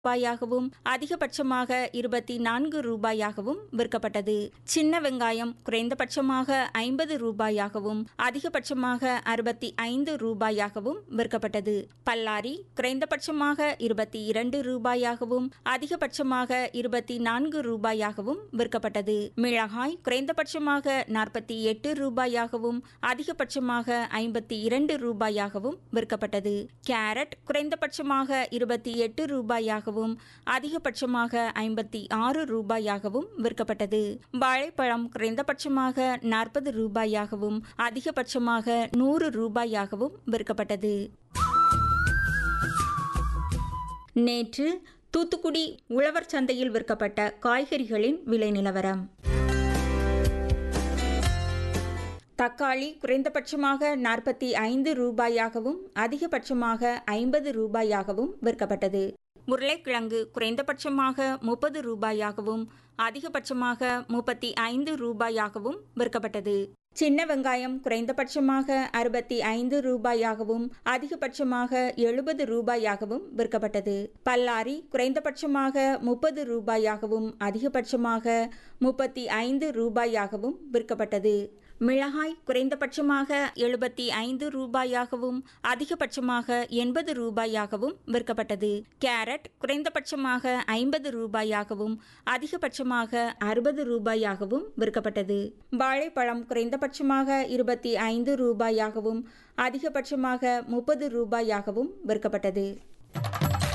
ரூபாயாகவும் அதிகபட்சமாக இருபத்தி நான்கு ரூபாயாகவும் விற்கப்பட்டது சின்ன வெங்காயம் குறைந்தபட்சமாக ஐம்பது ரூபாயாகவும் அதிகபட்சமாக அறுபத்தி ஐந்து ரூபாயாகவும் விற்கப்பட்டது பல்லாரி குறைந்தபட்சமாக இருபத்தி இரண்டு ரூபாயாகவும் அதிகபட்சமாக இருபத்தி நான்கு ரூபாயாகவும் விற்கப்பட்டது மிளகாய் குறைந்தபட்சமாக நாற்பத்தி எட்டு ரூபாயாகவும் அதிகபட்சமாக ஐம்பத்தி இரண்டு ரூபாயாகவும் விற்கப்பட்டது கேரட் குறைந்தபட்சமாக இருபத்தி எட்டு ரூபாயாகவும் அதிகபட்சமாக ஐம்பத்தி ஆறு ரூபாயாகவும் விற்கப்பட்டது வாழைப்பழம் குறைந்தபட்சமாக நாற்பது ரூபாயாகவும் அதிகபட்சமாக நூறு ரூபாயாகவும் விற்கப்பட்டது நேற்று தூத்துக்குடி உழவர் சந்தையில் விற்கப்பட்ட காய்கறிகளின் விலை நிலவரம் தக்காளி குறைந்தபட்சமாக நாற்பத்தி ஐந்து ரூபாயாகவும் அதிகபட்சமாக ஐம்பது ரூபாயாகவும் விற்கப்பட்டது உருளைக்கிழங்கு குறைந்தபட்சமாக முப்பது ரூபாயாகவும் அதிகபட்சமாக முப்பத்தி ஐந்து ரூபாயாகவும் விற்கப்பட்டது சின்ன வெங்காயம் குறைந்தபட்சமாக அறுபத்தி ஐந்து ரூபாயாகவும் அதிகபட்சமாக எழுபது ரூபாயாகவும் விற்கப்பட்டது பல்லாரி குறைந்தபட்சமாக முப்பது ரூபாயாகவும் அதிகபட்சமாக முப்பத்தி ஐந்து ரூபாயாகவும் விற்கப்பட்டது மிளகாய் குறைந்தபட்சமாக எழுபத்தி ஐந்து ரூபாயாகவும் அதிகபட்சமாக எண்பது ரூபாயாகவும் விற்கப்பட்டது கேரட் குறைந்தபட்சமாக ஐம்பது ரூபாயாகவும் அதிகபட்சமாக அறுபது ரூபாயாகவும் விற்கப்பட்டது வாழைப்பழம் குறைந்தபட்சமாக இருபத்தி ஐந்து ரூபாயாகவும் அதிகபட்சமாக முப்பது ரூபாயாகவும் விற்கப்பட்டது